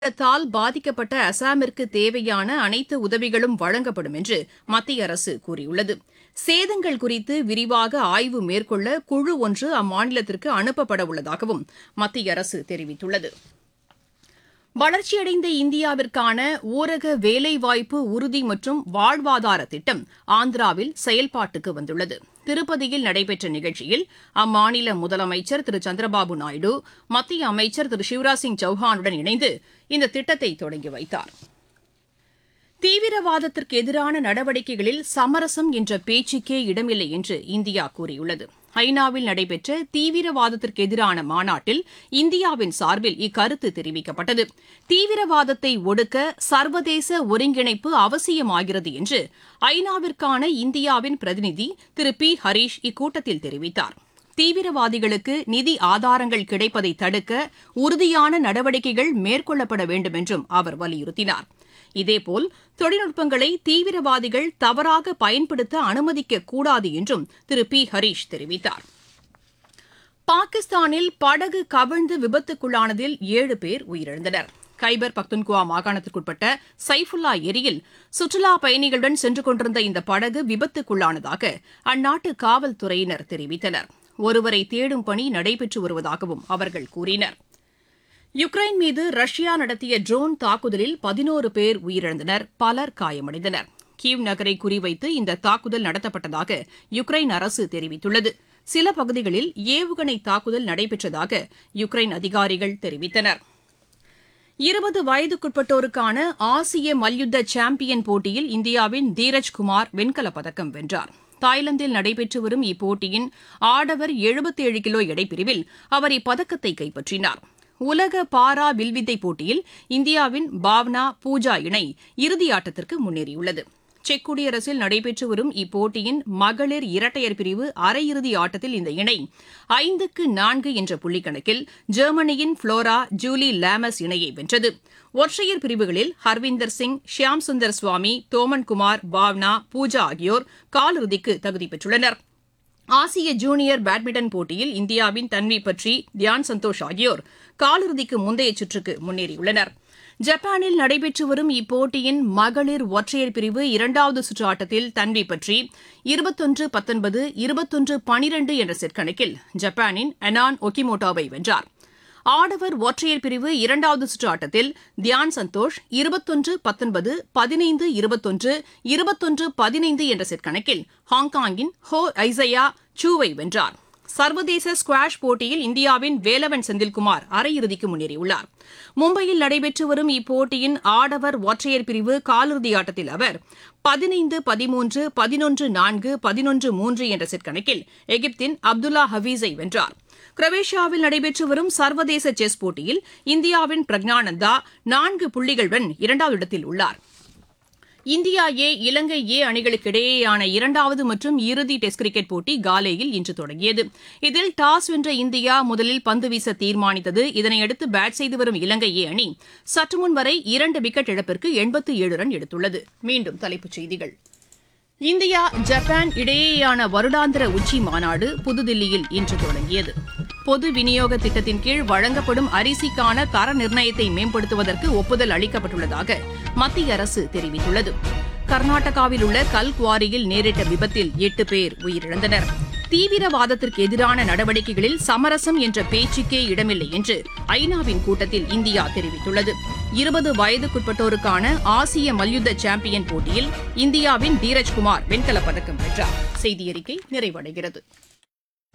வெள்ளத்தால் பாதிக்கப்பட்ட அசாமிற்கு தேவையான அனைத்து உதவிகளும் வழங்கப்படும் என்று மத்திய அரசு கூறியுள்ளது சேதங்கள் குறித்து விரிவாக ஆய்வு மேற்கொள்ள குழு ஒன்று அம்மாநிலத்திற்கு அனுப்பப்பட உள்ளதாகவும் மத்திய அரசு தெரிவித்துள்ளது வளர்ச்சியடைந்த இந்தியாவிற்கான ஊரக வேலைவாய்ப்பு உறுதி மற்றும் வாழ்வாதார திட்டம் ஆந்திராவில் செயல்பாட்டுக்கு வந்துள்ளது திருப்பதியில் நடைபெற்ற நிகழ்ச்சியில் அம்மாநில முதலமைச்சர் திரு சந்திரபாபு நாயுடு மத்திய அமைச்சர் திரு சிவராஜ் சிங் சௌஹானுடன் இணைந்து இந்த திட்டத்தை தொடங்கி வைத்தார் தீவிரவாதத்திற்கு எதிரான நடவடிக்கைகளில் சமரசம் என்ற பேச்சுக்கே இடமில்லை என்று இந்தியா கூறியுள்ளது ஐநாவில் நடைபெற்ற தீவிரவாதத்திற்கு எதிரான மாநாட்டில் இந்தியாவின் சார்பில் இக்கருத்து தெரிவிக்கப்பட்டது தீவிரவாதத்தை ஒடுக்க சர்வதேச ஒருங்கிணைப்பு அவசியமாகிறது என்று ஐநாவிற்கான இந்தியாவின் பிரதிநிதி திரு பி ஹரீஷ் இக்கூட்டத்தில் தெரிவித்தார் தீவிரவாதிகளுக்கு நிதி ஆதாரங்கள் கிடைப்பதை தடுக்க உறுதியான நடவடிக்கைகள் மேற்கொள்ளப்பட வேண்டும் என்றும் அவர் வலியுறுத்தினார் இதேபோல் தொழில்நுட்பங்களை தீவிரவாதிகள் தவறாக பயன்படுத்த அனுமதிக்கக் கூடாது என்றும் திரு பி ஹரீஷ் தெரிவித்தார் பாகிஸ்தானில் படகு கவிழ்ந்து விபத்துக்குள்ளானதில் ஏழு பேர் உயிரிழந்தனர் கைபர் பக்துன்குவா மாகாணத்திற்குட்பட்ட சைஃபுல்லா ஏரியில் சுற்றுலா பயணிகளுடன் சென்று கொண்டிருந்த இந்த படகு விபத்துக்குள்ளானதாக அந்நாட்டு காவல்துறையினர் தெரிவித்தனர் ஒருவரை தேடும் பணி நடைபெற்று வருவதாகவும் அவர்கள் கூறினர் யுக்ரைன் மீது ரஷ்யா நடத்திய ட்ரோன் தாக்குதலில் பதினோரு பேர் உயிரிழந்தனர் பலர் காயமடைந்தனர் கீவ் நகரை குறிவைத்து இந்த தாக்குதல் நடத்தப்பட்டதாக யுக்ரைன் அரசு தெரிவித்துள்ளது சில பகுதிகளில் ஏவுகணை தாக்குதல் நடைபெற்றதாக யுக்ரைன் அதிகாரிகள் தெரிவித்தனர் இருபது வயதுக்குட்பட்டோருக்கான ஆசிய மல்யுத்த சாம்பியன் போட்டியில் இந்தியாவின் தீரஜ் குமார் வெண்கலப் பதக்கம் வென்றார் தாய்லாந்தில் நடைபெற்று வரும் இப்போட்டியின் ஆடவர் எழுபத்தேழு கிலோ எடைப்பிரிவில் அவர் இப்பதக்கத்தை கைப்பற்றினார் உலக பாரா வில்வித்தை போட்டியில் இந்தியாவின் பாவ்னா பூஜா இணை இறுதியாட்டத்திற்கு முன்னேறியுள்ளது செக் குடியரசில் நடைபெற்று வரும் இப்போட்டியின் மகளிர் இரட்டையர் பிரிவு அரையிறுதி ஆட்டத்தில் இந்த இணை ஐந்துக்கு நான்கு என்ற புள்ளிக்கணக்கில் ஜெர்மனியின் புளோரா ஜூலி லாமஸ் இணையை வென்றது ஒற்றையர் பிரிவுகளில் ஹர்விந்தர் சிங் ஷியாம் சுந்தர் சுவாமி தோமன்குமார் பாவ்னா பூஜா ஆகியோர் காலிறுதிக்கு தகுதி பெற்றுள்ளனர் ஆசிய ஜூனியர் பேட்மிண்டன் போட்டியில் இந்தியாவின் தன்வி பட்ரி தியான் சந்தோஷ் ஆகியோர் காலிறுதிக்கு முந்தைய சுற்றுக்கு முன்னேறியுள்ளனர் ஜப்பானில் நடைபெற்று வரும் இப்போட்டியின் மகளிர் ஒற்றையர் பிரிவு இரண்டாவது சுற்று ஆட்டத்தில் தன்வி பற்றி இருபத்தொன்று பத்தொன்பது இருபத்தொன்று பனிரெண்டு என்ற செட் கணக்கில் ஜப்பானின் அனான் ஒக்கிமோட்டோவை வென்றார் ஆடவர் ஒற்றையர் பிரிவு இரண்டாவது சுற்று ஆட்டத்தில் தியான் சந்தோஷ் இருபத்தொன்று பத்தொன்பது பதினைந்து இருபத்தொன்று இருபத்தொன்று பதினைந்து என்ற செட் கணக்கில் ஹாங்காங்கின் ஹோ ஐசையா சூவை வென்றார் சர்வதேச ஸ்குவாஷ் போட்டியில் இந்தியாவின் வேலவன் செந்தில்குமார் அரையிறுதிக்கு முன்னேறியுள்ளார் மும்பையில் நடைபெற்று வரும் இப்போட்டியின் ஆடவர் ஒற்றையர் பிரிவு காலிறுதி ஆட்டத்தில் அவர் பதினைந்து பதிமூன்று பதினொன்று நான்கு பதினொன்று மூன்று என்ற செட் கணக்கில் எகிப்தின் அப்துல்லா ஹபீஸை வென்றார் குரோவேஷியாவில் நடைபெற்று வரும் சர்வதேச செஸ் போட்டியில் இந்தியாவின் பிரக்ஞானந்தா நான்கு புள்ளிகளுடன் இரண்டாவது இடத்தில் உள்ளார் இந்தியா ஏ இலங்கை ஏ அணிகளுக்கு இடையேயான இரண்டாவது மற்றும் இறுதி டெஸ்ட் கிரிக்கெட் போட்டி காலேயில் இன்று தொடங்கியது இதில் டாஸ் வென்ற இந்தியா முதலில் பந்து வீச தீர்மானித்தது இதனையடுத்து பேட் செய்து வரும் இலங்கை ஏ அணி சற்றுமுன் வரை இரண்டு விக்கெட் இழப்பிற்கு எண்பத்து ஏழு ரன் எடுத்துள்ளது மீண்டும் தலைப்புச் செய்திகள் இந்தியா ஜப்பான் இடையேயான வருடாந்திர உச்சி மாநாடு புதுதில்லியில் இன்று தொடங்கியது பொது விநியோக திட்டத்தின் கீழ் வழங்கப்படும் அரிசிக்கான தர நிர்ணயத்தை மேம்படுத்துவதற்கு ஒப்புதல் அளிக்கப்பட்டுள்ளதாக மத்திய அரசு தெரிவித்துள்ளது கர்நாடகாவில் உள்ள கல்குவாரியில் நேரிட்ட விபத்தில் எட்டு பேர் உயிரிழந்தனர் தீவிரவாதத்திற்கு எதிரான நடவடிக்கைகளில் சமரசம் என்ற பேச்சுக்கே இடமில்லை என்று ஐநாவின் கூட்டத்தில் இந்தியா தெரிவித்துள்ளது இருபது வயதுக்குட்பட்டோருக்கான ஆசிய மல்யுத்த சாம்பியன் போட்டியில் இந்தியாவின் தீரஜ்குமார் வெண்கலப் பதக்கம் வென்றார் செய்தியறிக்கை நிறைவடைகிறது